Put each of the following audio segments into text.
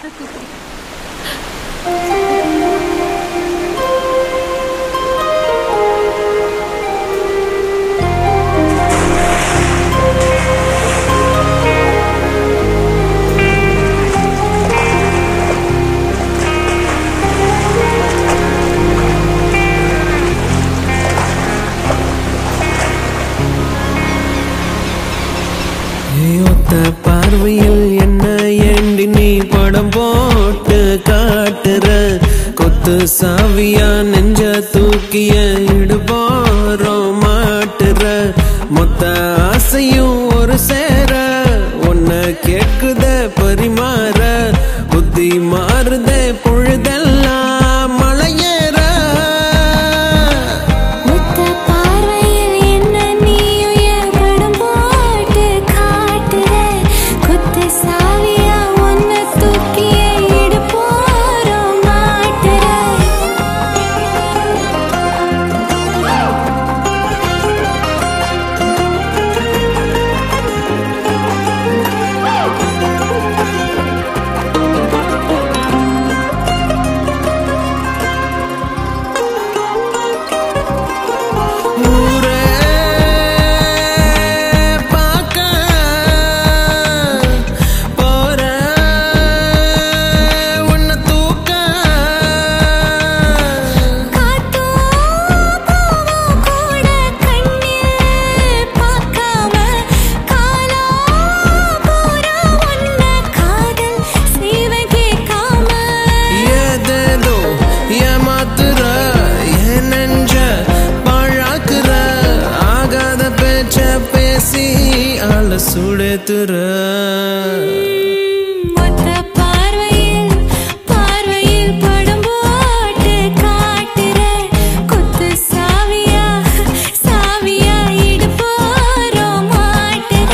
ஒத்த பார்வையில் என்ன ஏண்டி நீ படம் போட்டு காட்டுற கொத்து சாவியா நெஞ்ச தூக்கிய இடுபாரம் மாட்டுற மொத்த ஆசையும் ஒரு சேர உன்னை கேக்குத பரிமாற புத்தி மாறுதே பொழுதெல்லாம் மலையேற முத்த பார்வையில் என்ன நீயும் படம் போட்டு காட்டுற குத்து சாவியா உன்னை தூக்கிய இடுப்போரம் மாட்டுற ஊரே பார்க்க போற உன்னை தூக்க காத்தோ போவோ கூட கண்ணில் பார்க்காம காலோ போற உன்னை காதல் செய்வ கேட்காம ஏதேதோ ஏமாத்துற என் நெஞ்ச பாழாக்குற ஆகாத பேச்ச பேசி ஆள சுடத்துற மொத்த பார்வையில் பார்வையில் படம் போட்டு காட்டுற குத்து சாவியா சாவியா இடுப்போரம் மாட்டுற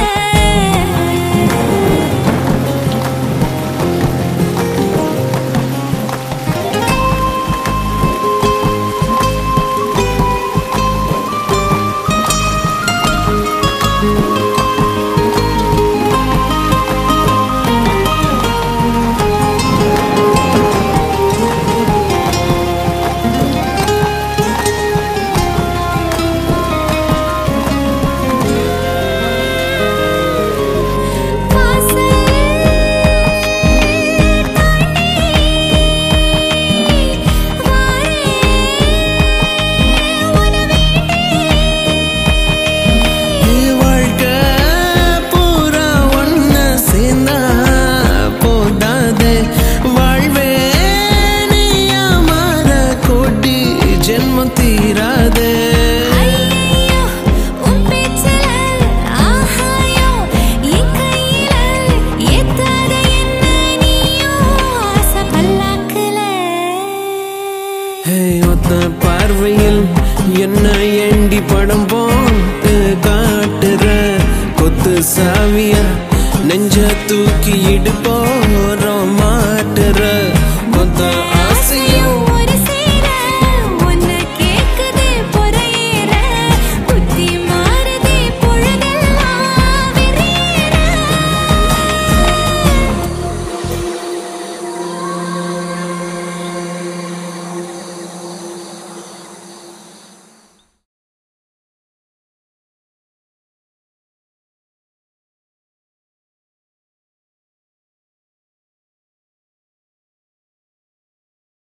வாழ்க்கை பூரா ஒன்ன சேர்ந்தா போதாதே வாழ்வே நீயா மாற கோட்டி ஜென்மம் தீராதே ஐயையோ உன் பேச்சுல ஆகாயம் என் கையில ஏத்தாத என்ன நீயும் ஆசை பல்லாக்குல ஹே, ஒத்த பார்வையில் என்ன